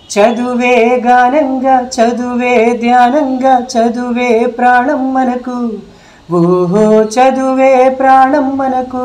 చదువే గానంగా చదువే ధ్యానంగా చదువే ప్రాణం మనకు ఓహో చదువే ప్రాణం మనకు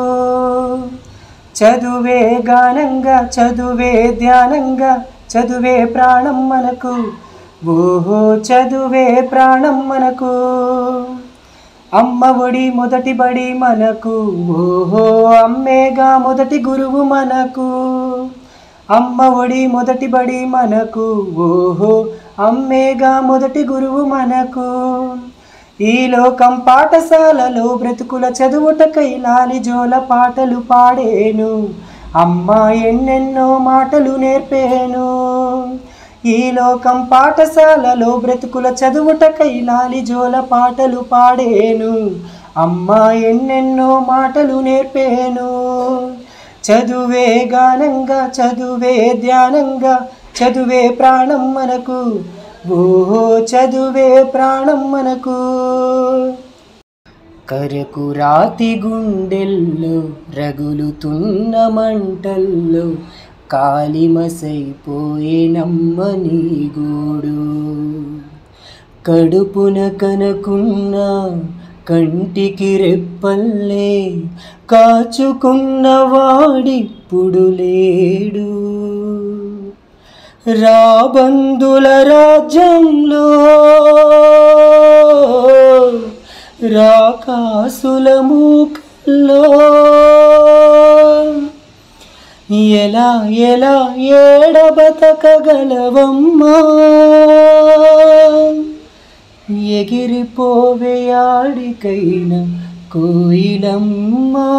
చదువే గానంగా చదువే ధ్యానంగా చదువే ప్రాణం మనకు ఓహో చదువే ప్రాణం మనకు అమ్మ ఒడి మొదటి బడి మనకు ఓహో అమ్మేగా మొదటి గురువు మనకు అమ్మ ఒడి మొదటి బడి మనకు ఓహో అమ్మేగా మొదటి గురువు మనకు ఈ లోకం పాఠశాలలో బ్రతుకుల చదువుటకై లాలి జోల పాటలు పాడేను అమ్మ ఎన్నెన్నో మాటలు నేర్పేను ఈ లోకం పాఠశాలలో బ్రతుకుల చదువుటకై లాలి జోల పాటలు పాడేను అమ్మ ఎన్నెన్నో మాటలు నేర్పేను చదువే గానంగా చదువే ధ్యానంగా చదువే ప్రాణం మనకు ఓహో చదువే ప్రాణం మనకు కరకు రాతి గుండెల్లో రగులుతున్న మంటల్లో కాలిమసైపోయే నమ్మని గూడు కడుపున కనకున్న కంటికి రెప్పల్లే కాచుకున్న వాడిప్పుడు లేడు రాబందుల రాజ్యంలో రాకాసుల మూకల్లో ఎలా ఎలా ఏడబతకగలవమ్మా ఎగిరిపోవే ఆడికైనా కోయిలమ్మా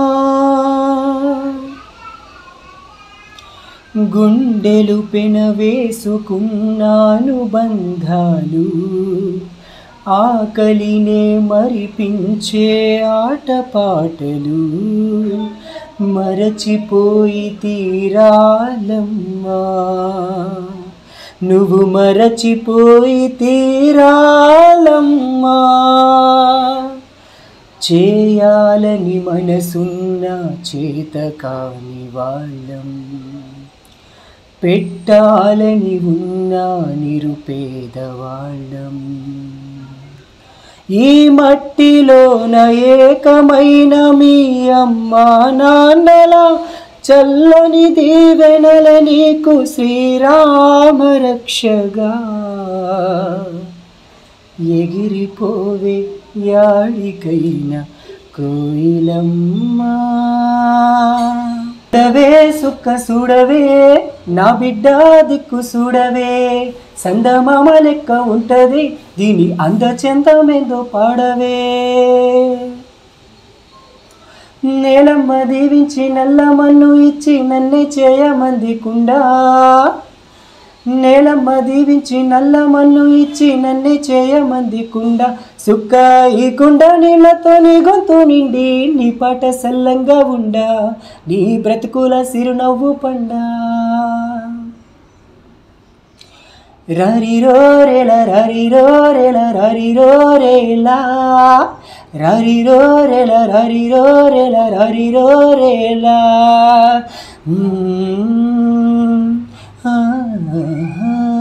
గుండెలు పెనవేసుకున్నాను బంధాలు ఆకలినే మరిపించే ఆటపాటలు మరచిపోయి తీరాలమ్మా నువ్వు మరచిపోయి తీరాలమ్మా చేయాలని మనసున్న చేత కాని వాళ్ళం పెట్టాలని ఉన్న నిరుపేదవాళ్ళం ఈ మట్టిలోన ఏకమైన మీ అమ్మా నాన్నల చల్లని దీవెనల నీకు శ్రీరామ రక్షగా ఎగిరిపోవే యాడికైనా కోయిలమ్మా సుడవే సుక్క సుడవే నా బిడ్డ దిక్కు సుడవే సందమామ లెక్క ఉంటది దీని అందచెంతమేందో పాడవే నేలమ్మ దీవించి నల్ల మన్ను ఇచ్చి నన్నే చేయమంది కుండా నేలమ్మ దీవించి నల్ల మన్ను ఇచ్చి నన్నే చేయమంది కుండ సుక్క ఈ కుండ నీళ్ళతో నీ గొంతు నిండి నీ పాట సల్లంగా ఉండా నీ బ్రతుకుల సిరునవ్వు పండా రరిరో రేల రరిరో రేల రరిరో రేలా రరిరో రేల రరిరో రేల రరిరో రేలా మ్మ్. ఆ